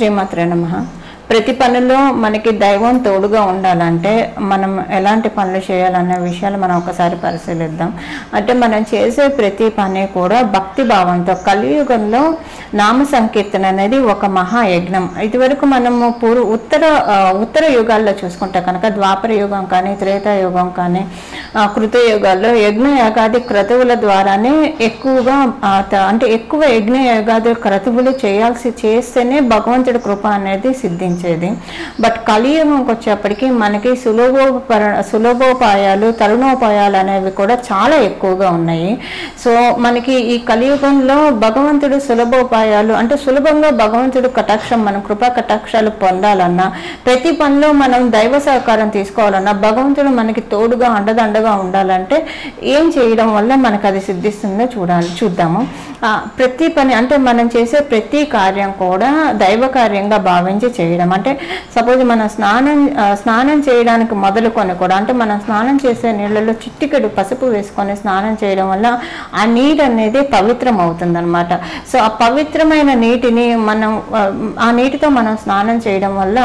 శ్రీమాత్రే నమ ప్రతి పనిలో మనకి దైవం తోడుగా ఉండాలంటే మనం ఎలాంటి పనులు చేయాలనే విషయాలు మనం ఒకసారి పరిశీలిద్దాం అంటే మనం చేసే ప్రతి పని కూడా భక్తి భావంతో కలియుగంలో నామ సంకీర్తన అనేది ఒక మహాయజ్ఞం ఇదివరకు మనము పూర్వ ఉత్తర ఆ, ఉత్తర యుగాల్లో చూసుకుంటే కనుక ద్వాపర యుగం కానీ త్రేతాయుగం కానీ ఆ, కృతయుగాల్లో యజ్ఞ యాగాది క్రతువుల ద్వారానే ఎక్కువగా ఆ, త- అంటే ఎక్కువ యజ్ఞ యాగాది క్రతువులు చేయాల్సి చేస్తేనే భగవంతుడి కృప అనేది సిద్ధించేది బట్ కలియుగంకి వచ్చేప్పటికి మనకి సులభోపర సులభోపాయాలు తరుణోపాయాలు అనేవి కూడా చాలా ఎక్కువగా ఉన్నాయి సో మనకి ఈ కలియుగంలో భగవంతుడు సులభోపాయాలు అంటే సులభంగా భగవంతుడు కటాక్షం మనం కృపా కటాక్షాలు పొందాలన్నా ప్రతి పనిలో మనం దైవ సహకారం తీసుకోవాలన్నా భగవంతుడు మనకి తోడుగా అండదండగా ఉండాలంటే ఏం చేయడం వల్ల మనకు అది సిద్ధిస్తుందో చూడాలి చూద్దాము ఆ, ప్రతి పని అంటే మనం చేసే ప్రతి కార్యం కూడా దైవ కార్యంగా భావించి చేయడం అంటే సపోజ్ మనం స్నానం ఆ, స్నానం చేయడానికి మొదలుకొని కూడా అంటే మనం స్నానం చేసే నీళ్ళలో చిట్టికెడు పసుపు వేసుకొని స్నానం చేయడం వల్ల ఆ నీరు అనేది పవిత్రం అవుతుంది సో ఆ పవిత్రమైన నీటిని మనం ఆ, ఆ నీటితో మనం స్నానం చేయడం వల్ల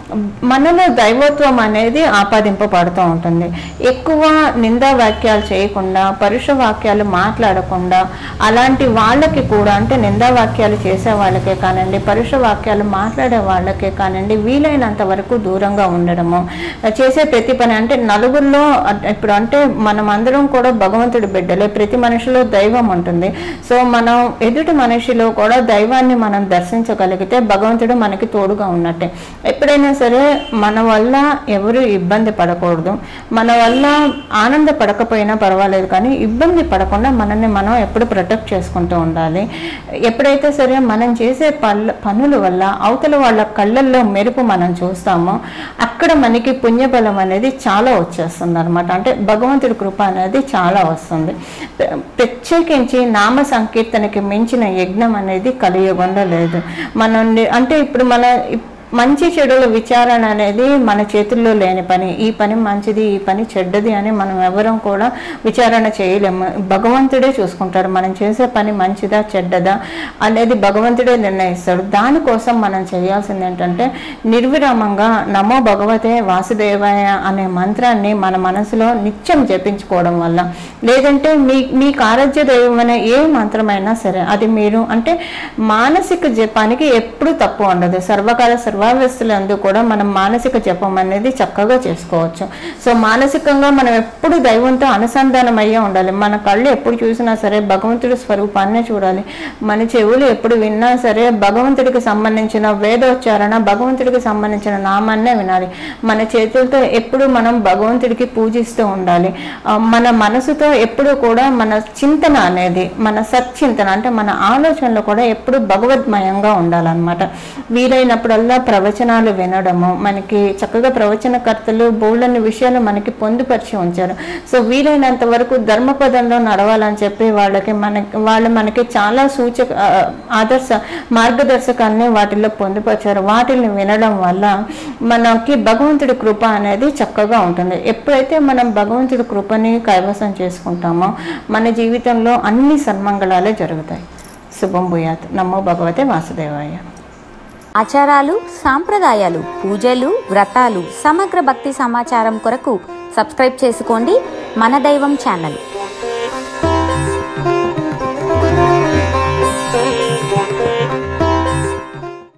మనలో దైవత్వం అనేది ఆపాదింపబడుతూ ఉంటుంది ఎక్కువ నిందా వాక్యాలు చేయకుండా పరుష వాక్యాలు మాట్లాడకుండా అలాంటి వాళ్ళకి కూడా అంటే నిందా వాక్యాలు చేసే వాళ్ళకే కానివ్వండి పరుష వాక్యాలు మాట్లాడే వాళ్ళకే కానివ్వండి వీలైనంత వరకు దూరంగా ఉండడము చేసే ప్రతి పని అంటే నలుగురిలో అట్- ఇప్పుడు అంటే మనం అందరం కూడా భగవంతుడి బిడ్డలే ప్రతి మనిషిలో దైవం ఉంటుంది సో మనం ఎదుటి మనిషిలో కూడా దైవాన్ని మనం దర్శించగలిగితే భగవంతుడు మనకి తోడుగా ఉన్నట్టే ఎప్పుడైనా సరే మన వల్ల ఎవరు ఇబ్బంది పడకూడదు మన వల్ల ఆనందపడకపోయినా పర్వాలేదు కానీ ఇబ్బంది పడకుండా మనల్ని మనం ఎప్పుడు ప్రొటెక్ట్ చేసుకుంటూ ఉండాలి ఎప్పుడైతే సరే మనం చేసే పనుల పనుల వల్ల అవతల వాళ్ళ కళ్ళల్లో మెరుపు మనం చూస్తామో అక్కడ మనకి పుణ్యబలం అనేది చాలా వచ్చేస్తుంది అనమాట అంటే భగవంతుడి కృప అనేది చాలా వస్తుంది ప్ర- ప్రత్యేకించి నామ సంకీర్తనకి మించిన యజ్ఞం అనేది కలియుగంలో లేదు మనం ని- అంటే ఇప్పుడు మన ఇప్- మంచి చెడుల విచారణ అనేది మన చేతుల్లో లేని పని ఈ పని మంచిది ఈ పని చెడ్డది అని మనం ఎవరం కూడా విచారణ చేయలేము భగవంతుడే చూసుకుంటాడు మనం చేసే పని మంచిదా చెడ్డదా అనేది భగవంతుడే నిర్ణయిస్తాడు దానికోసం మనం చేయాల్సింది ఏంటంటే నిర్విరామంగా నమో భగవతే వాసుదేవాయ అనే మంత్రాన్ని మన మనసులో నిత్యం జపించుకోవడం వల్ల లేదంటే మీ మీకు ఆరాధ్య దైవం అనే ఏ మంత్రమైనా సరే అది మీరు అంటే మానసిక జపానికి ఎప్పుడు తప్పు ఉండదు సర్వకాల సర్వావస్థలందు కూడా మనం మానసిక జపం అనేది చక్కగా చేసుకోవచ్చు సో మానసికంగా మనం ఎప్పుడు దైవంతో అనుసంధానం అయ్యే ఉండాలి మన కళ్ళు ఎప్పుడు చూసినా సరే భగవంతుడి స్వరూపాన్నే చూడాలి మన చెవులు ఎప్పుడు విన్నా సరే భగవంతుడికి సంబంధించిన వేదోచ్చారణ భగవంతుడికి సంబంధించిన నామాన్నే వినాలి మన చేతులతో ఎప్పుడు మనం భగవంతుడికి పూజిస్తూ ఉండాలి ఆ, మన మనసుతో ఎప్పుడు కూడా మన చింతన అనేది మన సచ్చింతన అంటే మన ఆలోచనలు కూడా ఎప్పుడు భగవద్మయంగా ఉండాలన్నమాట వీలైనప్పుడల్లా ప్రవచనాలు వినడము మనకి చక్కగా ప్రవచనకర్తలు బోళ్ళని విషయాలు మనకి పొందుపరిచి ఉంచారు సో వీలైనంత వరకు ధర్మపదంలో నడవాలని చెప్పి వాళ్ళకి మనకి వాళ్ళు మనకి చాలా సూచక ఆ, ఆదర్శ మార్గదర్శకాన్ని వాటిల్లో పొందుపరిచారు వాటిని వినడం వల్ల మనకి భగవంతుడి కృప అనేది చక్కగా ఉంటుంది ఎప్పుడైతే మనం భగవంతుడి కృపని కైవసం చేసుకుంటామో మన జీవితంలో అన్ని సన్మంగళాలే జరుగుతాయి శుభం భూయాత్ నమో భగవతే వాసుదేవాయ ఆచారాలు సాంప్రదాయాలు పూజలు వ్రతాలు సమగ్ర భక్తి సమాచారం కొరకు సబ్స్క్రైబ్ చేసుకోండి మన దైవం ఛానల్